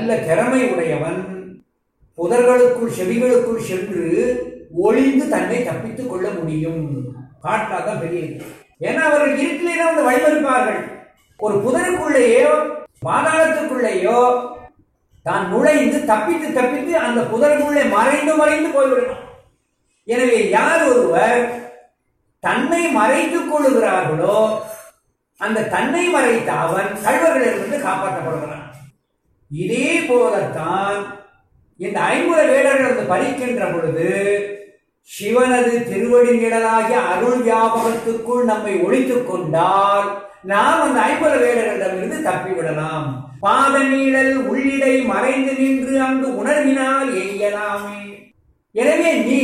நல்ல திறமை உடையவன் புதர்களுக்குள் செவிகளுக்குள் சென்று ஒளிந்து தன்னை தப்பித்துக் கொள்ள முடியும் காட்டாதான் பெரிய இது. ஏன்னா அவர்கள் இருட்டிலே தான் வந்து வழிமறிப்பார்கள் ஒரு புதருக்குள்ளேயோ பாதாளத்துக்குள்ளேயோ தான் நுழைந்து தப்பித்து தப்பித்து அந்த புதருக்குள்ளே மறைந்து மறைந்து போய்விடணும் எனவே யார் ஒருவர் தன்னை மறைத்துக் கொள்ளுகிறார்களோ அந்த தன்னை மறைத்த அவன் கழ்வர்களிலிருந்து காப்பாற்றப்படுகிறான் இதே போலத்தான் இந்த ஐம்புல வேடர்கள் வந்து பறிக்கின்ற பொழுது சிவனது திருவடி நிழலாகிய அருள் வியாபகத்துக்குள் நம்மை ஒழித்துக் கொண்டால் நாம் அந்த ஐம்புல வேடர்களிடமிருந்து தப்பிவிடலாம் பாத நீழல் உள்ளிடை மறைந்து நின்று அங்கு உணர்வினால் எய்யலாமே எனவே நீ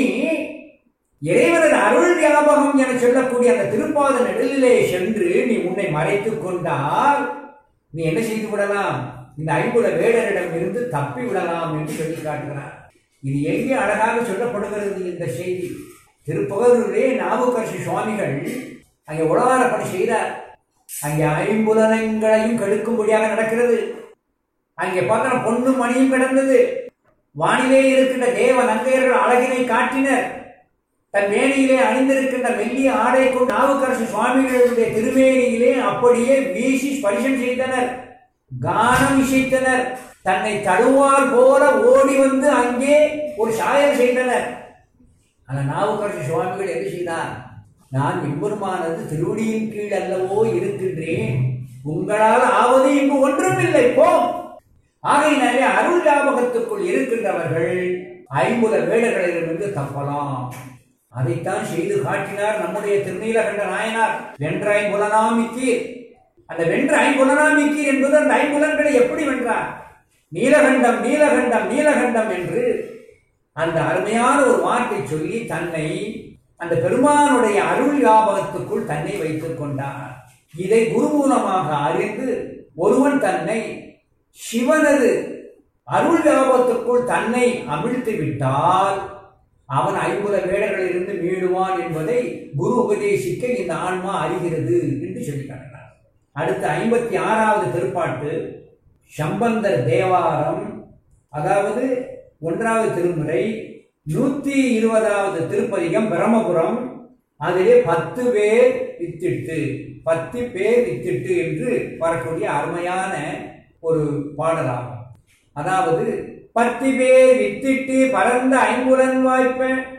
இறைவனது அருள் வியாபகம் என சொல்லக்கூடிய அந்த திருப்பாத நெடலிலே சென்று நீ உன்னை மறைத்துக் கொண்டால் நீ என்ன செய்து விடலாம் இந்த ஐம்புல வேடரிடம் இருந்து தப்பி விடலாம் என்று சொல்லி காட்டுகிறார் இது எங்கே அழகாக சொல்லப்படுகிறது இந்த செய்தி திருப்பகரூரிலே நாவுக்கரசு சுவாமிகள் அங்கே உலகார பணி செய்தார் அங்கே ஐம்புலனங்களையும் கெடுக்கும்படியாக நடக்கிறது அங்கே பார்த்தா பொண்ணும் மணியும் கிடந்தது வானிலே இருக்கின்ற தேவ நங்கையர்கள் அழகினை காட்டினர் தன் மேனியிலே அணிந்திருக்கின்ற மெல்லிய ஆடை கொண்டு நாவுக்கரசு சுவாமிகளுடைய திருமேனியிலே அப்படியே வீசி ஸ்பரிசம் செய்தனர் கானம் இசைத்தனர் தன்னை தழுவார் போல ஓடி வந்து அங்கே ஒரு சாயல் செய்தனர் அந்த நாவுக்கரசு சுவாமிகள் என்ன செய்தார் நான் எம்பெருமானது திருவடியின் கீழ் அல்லவோ இருக்கின்றேன் உங்களால் ஆவது இங்கு ஒன்றுமில்லை போம் ஆகையினாலே அருள் ஞாபகத்துக்குள் இருக்கின்றவர்கள் ஐம்புல வேடர்களிடமிருந்து தப்பலாம் அதைத்தான் செய்து காட்டினார் நம்முடைய திருநீலகண்ட நாயனார் வென்ற ஐம்புலனாமிக்கீர் அந்த வென்ற ஐம்புலனாமிக்கீர் என்பது அந்த ஐம்புலன்களை எப்படி வென்றார் நீலகண்டம் நீலகண்டம் நீலகண்டம் என்று அந்த அருமையான ஒரு வார்த்தை சொல்லி தன்னை அந்த பெருமானுடைய அருள் வியாபகத்துக்குள் தன்னை வைத்துக் கொண்டார் இதை குரு மூலமாக அறிந்து ஒருவன் தன்னை சிவனது அருள் வியாபகத்துக்குள் தன்னை அமிழ்த்து விட்டால் அவன் ஐம்புல வேடர்களிலிருந்து மீளுவான் என்பதை குரு உபதேசிக்க இந்த ஆன்மா அறிகிறது என்று சொல்லி காட்டினார் அடுத்த ஐம்பத்தி ஆறாவது திருப்பாட்டு சம்பந்தர் தேவாரம் அதாவது ஒன்றாவது திருமுறை நூத்தி இருபதாவது திருப்பதிகம் பிரம்மபுரம் அதிலே பத்து பேர் வித்திட்டு பத்து பேர் வித்திட்டு என்று வரக்கூடிய அருமையான ஒரு பாடலாகும் அதாவது பத்து பேர் வித்திட்டு பரந்த ஐம்புலன் வாய்ப்ப